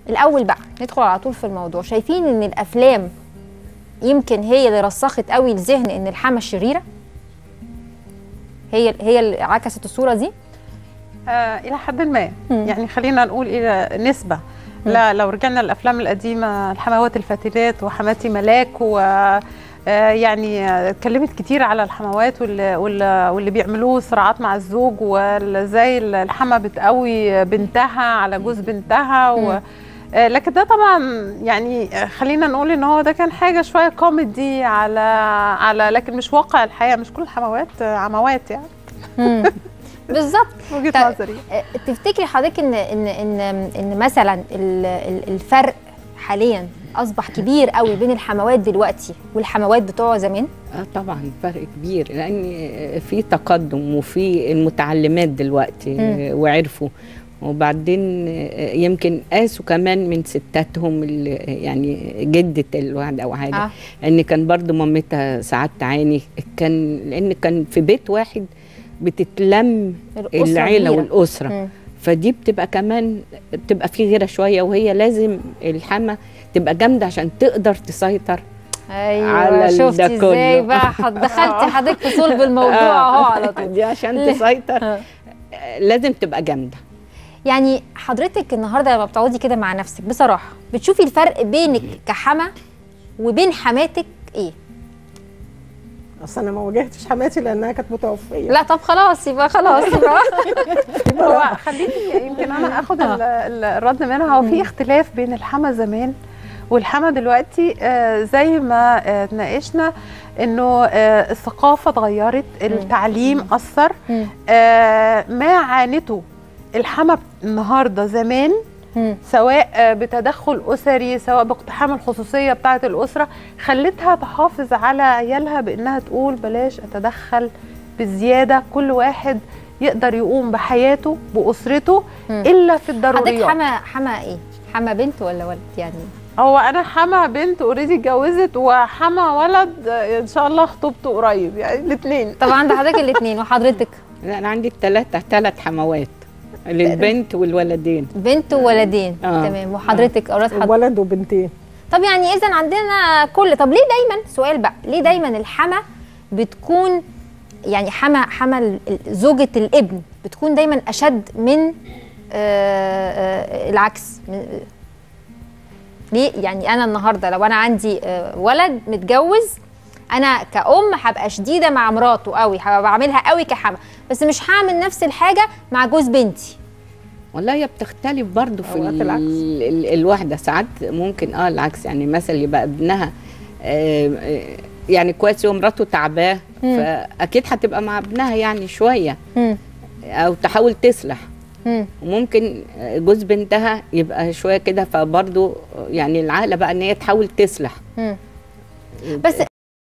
الاول بقى ندخل على طول في الموضوع شايفين ان الافلام يمكن هي اللي رسخت قوي الذهن ان الحما شريره هي هي اللي عكست الصوره دي آه الى حد ما مم. يعني خلينا نقول الى نسبه لا لو رجعنا للافلام القديمه الحموات الفتيات وحماتي ملاك و آه، يعني آه، اتكلمت كتير على الحموات واللي, واللي, واللي بيعملوه صراعات مع الزوج وازاي الحما بتقوي بنتها على جوز بنتها و مم. آه، لكن ده طبعا يعني آه، خلينا نقول ان هو ده كان حاجه شويه كوميدي على على لكن مش واقع الحياه مش كل الحموات آه، عموات يعني مم. بالظبط وجهه طيب. نظري آه، تفتكري حضرتك ان ان ان ان مثلا ال- ال- الفرق حاليا اصبح كبير قوي بين الحموات دلوقتي والحموات بتوع زمان اه طبعا فرق كبير لان في تقدم وفي المتعلمات دلوقتي مم. وعرفوا وبعدين يمكن قاسوا كمان من ستاتهم اللي يعني جدة الواحد او حاجه آه. ان كان برضو مامتها ساعات تعاني كان لان كان في بيت واحد بتتلم الأسرة العيله كبيرة. والاسره مم. فدي بتبقى كمان بتبقى في غيره شويه وهي لازم الحما تبقى جامده عشان تقدر تسيطر ايوه على ده شفتي ازاي كله. بقى حد- دخلتي حضرتك في صلب الموضوع اهو على طول دي عشان ليه؟ تسيطر آه. لازم تبقى جامده يعني حضرتك النهارده لما بتقعدي كده مع نفسك بصراحه بتشوفي الفرق بينك كحما وبين حماتك ايه اصل انا ما واجهتش حماتي لانها كانت متوفيه لا طب خلاص يبقى خلاص يبقى هو خليني يمكن انا اخد ال- ال- الرد منها هو في اختلاف بين الحما زمان والحما دلوقتي آه، زي ما آه، اتناقشنا انه آه، الثقافه اتغيرت التعليم اثر مم. آه، ما عانته الحما النهارده زمان مم. سواء آه، بتدخل اسري سواء باقتحام الخصوصيه بتاعه الاسره خلتها تحافظ على عيالها بانها تقول بلاش اتدخل بزياده كل واحد يقدر يقوم بحياته باسرته مم. الا في حضرتك الضروريات حما حما ايه حما بنت ولا ولد يعني هو انا حما بنت اوريدي اتجوزت وحما ولد آه، ان شاء الله خطوبته قريب يعني الاثنين طبعا عند حضرتك الاثنين وحضرتك لا، انا عندي الثلاثه ثلاث حموات للبنت والولدين بنت وولدين آه. تمام وحضرتك اولاد حضرتك ولد وبنتين طب يعني اذا عندنا كل طب ليه دايما سؤال بقى ليه دايما الحما بتكون يعني حما حما ال- ال- زوجة الابن بتكون دايما اشد من آه، آه، العكس من- ليه يعني انا النهارده لو انا عندي آه، ولد متجوز انا كأم هبقى شديده مع مراته قوي هبقى بعملها قوي كحما بس مش هعمل نفس الحاجه مع جوز بنتي والله هي بتختلف برضو في أوقات ال العكس. ال الواحده ساعات ممكن اه العكس يعني مثلا يبقى ابنها آه آه، يعني كويس ومراته تعباه مم. فاكيد هتبقى مع ابنها يعني شويه مم. او تحاول تصلح مم. وممكن جوز بنتها يبقى شويه كده فبرضه يعني العقله بقى ان هي تحاول تصلح مم. بس